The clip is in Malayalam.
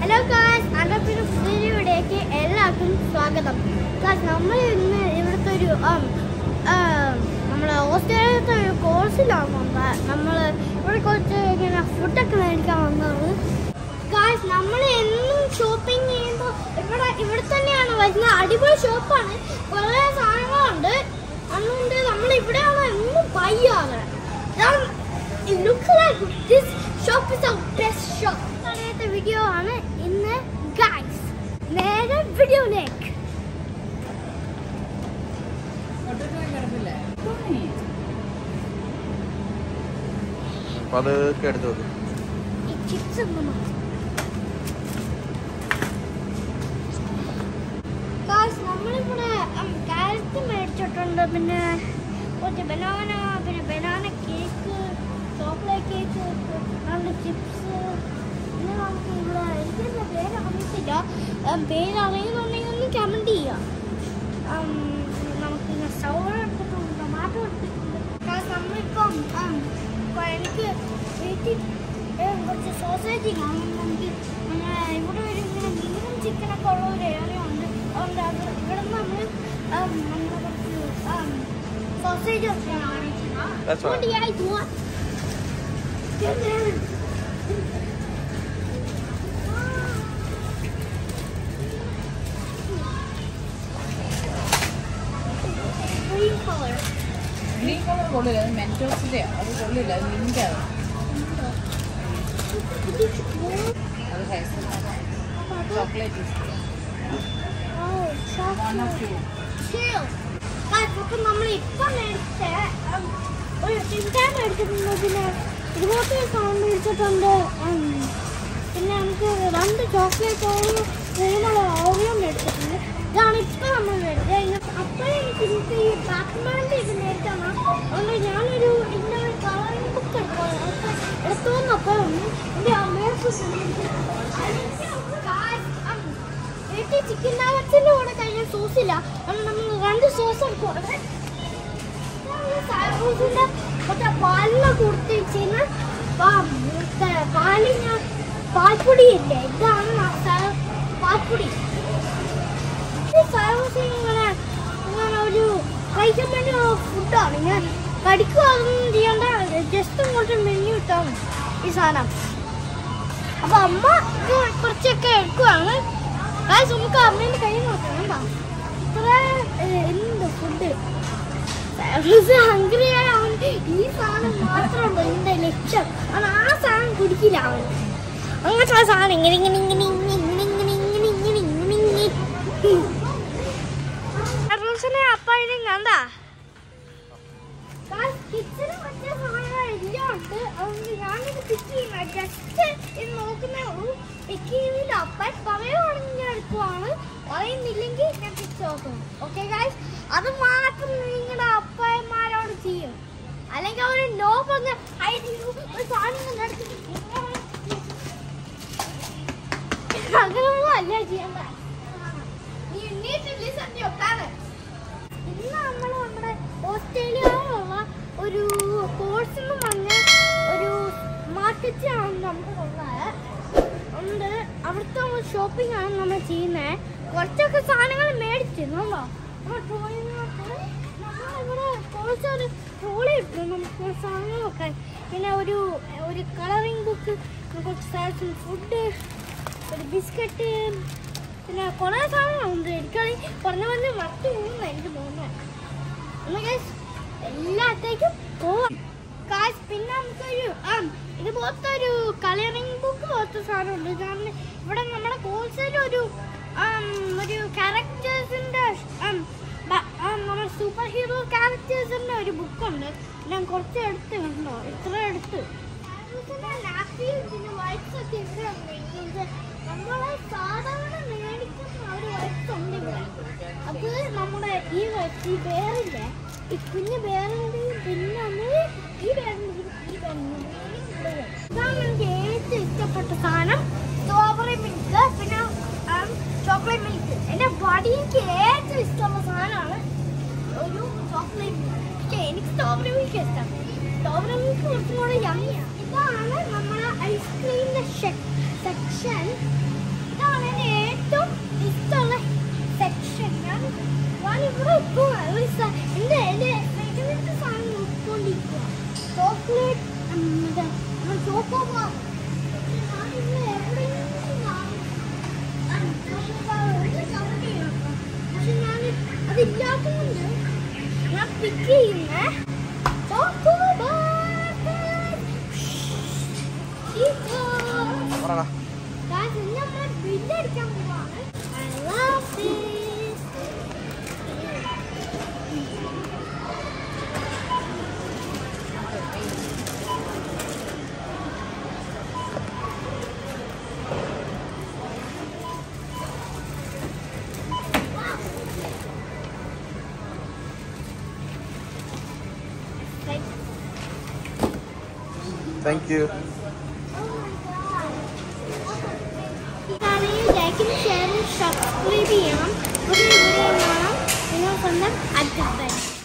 ഹലോ ഗായ്സ് അണ്ടർപിന് വീഡിയോയിലേക്ക് എല്ലാവർക്കും സ്വാഗതം ഗായ്സ് നമ്മൾ ഇന്ന് ഇവിടുത്തെ ഒരു നമ്മൾ ഓസ്ട്രേലിയത്തെ ഒരു കോഴ്സിലാണ് വന്നത് നമ്മൾ ഇവിടെ കുറച്ച് ഇങ്ങനെ ഫുഡൊക്കെ മേടിക്കാൻ വന്നത് ഗായ്സ് നമ്മൾ എന്നും ഷോപ്പിംഗ് ചെയ്യുമ്പോൾ ഇവിടെ ഇവിടെ തന്നെയാണ് വരുന്നത് അടിപൊളി ഷോപ്പാണ് കുറേ സാധനങ്ങളുണ്ട് അതുകൊണ്ട് നമ്മൾ ഇവിടെയാണ് എന്നും ബൈ ആകുന്നത് It looks like this shop is our best shop. അടുത്ത വീഡിയോ ആണ് ഇന്ന് ഗൈസ് നേരെ വീഡിയോയിലേക്ക് അപ്പൊ അതൊക്കെ എടുത്ത് വെക്കും ഈ ചിപ്സ് ഒന്ന് ഗൈസ് നമ്മളിവിടെ കാരറ്റ് മേടിച്ചിട്ടുണ്ട് പിന്നെ കുറച്ച് ബനാന പിന്നെ ബനാന കേക്ക് ചോക്ലേറ്റ് കേക്ക് നല്ല ചിപ്സ് പിന്നെ നമുക്ക് ഇവിടെ എനിക്കെന്താ പേര് അറിയത്തില്ല ഉം, പേര് അറിയുന്നുണ്ടെങ്കിൽ ഒന്ന് കമൻറ്റ് ചെയ്യാം ഉം, നമുക്ക് സൗർ എടുത്തിട്ടുണ്ട് ടൊമാറ്റോ എടുത്തിട്ടുണ്ട് കാരണം നമ്മളിപ്പം ഉം, ഇപ്പൊ എനിക്ക് വീട്ടിൽ ഉം, കുറച്ച് സോസേജ് കാണും നമുക്ക് അങ്ങനെ ഇവിടെ ഒരു ഇങ്ങനെ മീനും ചിക്കനൊക്കെ ഉള്ള ഒരു ഏരിയ ഉണ്ട് അതുകൊണ്ട് അത് ഇവിടെ നിന്ന് നമ്മൾ നമ്മുടെ കുറച്ച് സോസേജ് ഒക്കെ That's fine. വാങ്ങിച്ചിട്ടുണ്ട് Green color. ഗ്രീൻ കളർ കൊള്ളില്ല അത് മെൻറ്റോസിന്റെ അത് കൊള്ളില്ല അത് നിന്റെ അത് അത് ഹൈസ് chocolate Oh, one of chocolate. Two Chill. Guys, അപ്പൊ നമ്മൾ ഇപ്പൊ മേടിച്ച ഉം, ഒരു ചിന്താൻ മേടിച്ചിട്ടുണ്ട് പിന്നെ ഇതുപോലത്തെ ഒരു സാധനം മേടിച്ചിട്ടുണ്ട് ഉം, പിന്നെ നമുക്ക് രണ്ട് ചോക്ലേറ്റ് ഓറിയോ ക്രീമുള്ള ഓറിയോ മേടിച്ചിട്ടുണ്ട് ഇതാണ് ഇപ്പൊ നമ്മൾ മേടിച്ചത് അപ്പോഴേ എനിക്ക് ഇതിന്റെ ഈ ബാറ്റ്മാൻ്റെ ഇത് മേടിച്ചാണ് അതുകൊണ്ട് ഞാനൊരു ഇതിന്റെ ഒരു കളറിംഗ് ബുക്ക് എടുത്തോളാം എടുത്തു വന്നപ്പോൾ എൻ്റെ അമ്മയൊക്കെ വീട്ടിൽ ചിക്കൻ നാഗറ്റ്സിന്റെ കൂടെ കഴിഞ്ഞ സോസ് ഇല്ല അതുകൊണ്ട് നമ്മൾ രണ്ട് സോസ് എടുക്കുവാണ് സാൽമൂസിന്റെ മറ്റേ പാലിനെ കൊടുത്ത് വെച്ചിരുന്ന പാലിന് പാൽപ്പൊടി ഇല്ലേ ഇതാണ് ആ സാ- പാൽപ്പൊടി ഈ സാൽമൂസ് ഇങ്ങനെ ഇങ്ങനെ ഒരു കഴിക്കാൻ വേണ്ടി ഫുഡാണ് ഇങ്ങനെ കടിക്കുക അതൊന്നും ചെയ്യണ്ട ജസ്റ്റ് ഇങ്ങോട്ട് മെനു ഇട്ടാൽ മതി ഈ സാധനം അപ്പൊ അമ്മ ഇത് കുറച്ചൊക്കെ എടുക്കുവാണ് ഗായ്സ് നമുക്ക് അമ്മേന്റെ കൈ നോക്കാം കണ്ടോ ഇത്ര ഏഹ്, എന്ത് ഫുഡ് ഹംഗ്രി അവൻ ഈ സാധനം മാത്രമുള്ളൂ എന്റെ ലക്ഷ്യം അവൻ ആ സാധനം കുടിക്കില്ല അവൻ അങ്ങനത്തെ ആ സാധനം ഇങ്ങനെ ഇങ്ങനെ ഇങ്ങനെ ഇങ്ങനെ ഇങ്ങനെ ഇങ്ങനെ ഇങ്ങനെ ഇങ്ങനെ ഇങ്ങനെ ഇങ്ങനെ റൂൾസിനെ അപ്പായാലും കണ്ടാ കിച്ചന് മറ്റേ സാധനങ്ങൾ എല്ലാം ഉണ്ട് അതുകൊണ്ട് ഞാനിത് പിക്ക് ചെയ്യുന്ന ജസ്റ്റ് ഇത് നോക്കുന്നേ ഉള്ളൂ പിക്ക് ചെയ്യുന്നില്ല അപ്പൻ പറയുവാണെങ്കിൽ ഞാൻ എടുക്കുവാണ് പറയുന്നില്ലെങ്കിൽ ഞാൻ പിക്ക് നോക്കും ഓക്കെ ഗൈസ് അത് മാത്രം നിങ്ങളുടെ അപ്പന്മാരോട് ചെയ്യും അല്ലെങ്കിൽ അവർ നോ പറഞ്ഞ ഒരു സാധനം കൊണ്ട് എടുത്തിട്ട് അങ്ങനെയൊന്നും അല്ല ചെയ്യണ്ട നീ need to listen to your parents. ഇന്ന് നമ്മൾ നമ്മുടെ ഓസ്ട്രേലിയയിലുള്ള ഒരു കോഴ്സ് എന്ന് പറഞ്ഞ ഒരു മാർക്കറ്റാണ് നമുക്ക് ഉള്ളത് ഉണ്ട് അവിടുത്തെ ഷോപ്പിംഗ് ആണ് നമ്മൾ ചെയ്യുന്നത് കുറച്ചൊക്കെ സാധനങ്ങൾ മേടിച്ചിരുന്നല്ലോ നമ്മൾ ട്രോളിനകത്ത് നമ്മളിവിടെ കുറച്ച് ഒരു ട്രോളി ഇട്ടു നമുക്ക് സാധനങ്ങളൊക്കെ പിന്നെ ഒരു ഒരു കളറിംഗ് ബുക്ക് കുറച്ച് സാധനം ഫുഡ് ഒരു ബിസ്ക്കറ്റ് പിന്നെ കുറേ സാധനങ്ങളുണ്ട് എനിക്കാണെങ്കിൽ പറഞ്ഞ പറഞ്ഞ് മറച്ചു പോകുന്ന എനിക്ക് തോന്നുന്നത് ഒന്ന് guys, എല്ലാത്തേക്കും പോവാം കാശ് പിന്നെ നമുക്കൊരു ആ ഇതുപോലത്തെ ഒരു കളറിംഗ് ബുക്ക് പോലത്തെ സാധനമുണ്ട് കാരണം ഇവിടെ നമ്മുടെ കോഴ്സിൽ ഒരു ആം, ഒരു ക്യാരക്ടേഴ്സിൻ്റെ നമ്മുടെ സൂപ്പർ ഹീറോ ക്യാരക്ടേഴ്സിൻ്റെ ഒരു ബുക്കുണ്ട് ഞാൻ കുറച്ച് എടുത്ത് കണ്ടോ ഇത്ര എടുത്ത് പിന്നെ വൈറ്റ്സ് ഒക്കെ ഇവിടെ ഉണ്ട് ഇത് നമ്മളെ സാധാരണ മേടിക്കുന്ന ഒരു വൈറ്റ്സ് ഉണ്ട് ഇവിടെ അത് നമ്മുടെ ഈ വൈറ്റ് ഈ ബേറില്ലേ ഈ കുഞ്ഞ് ബേറിൻ്റെ പിന്നെ നമ്മൾ ഈ ബേറിൻ്റെ ഈ ബേറിൻ്റെ ഇതാണ് എനിക്ക് ഏറ്റവും ഇഷ്ടപ്പെട്ട സാധനം സ്ട്രോബെറി മിൽക്ക് പിന്നെ ചോക്ലേറ്റ് മിൽക്ക് എൻ്റെ ബോഡി എനിക്ക് ഏറ്റവും ഇഷ്ടമുള്ള സാധനമാണ് ഒരു ചോക്ലേറ്റ് മിൽക്ക് പക്ഷേ എനിക്ക് സ്ട്രോബെറി മിൽക്ക് ഇഷ്ടം സ്ട്രോബെറി മിൽക്ക് കുറച്ചും കൂടെ യമ്മിയാണ് ഇതാണ് നമ്മുടെ ഐസ്ക്രീമിൻ്റെ സെക്ഷൻ Guys, ഇനി നമ്മൾ ബില്ല് അടിക്കാൻ പോവാണ്. I love this. Like, thank you channel ലൈക്കും ഷെയറും സബ്സ്ക്രൈബ് ചെയ്യണം ഒരു വീഡിയോ കാണാം നിങ്ങൾ സ്വന്തം അഡ്ജസ്റ്റ്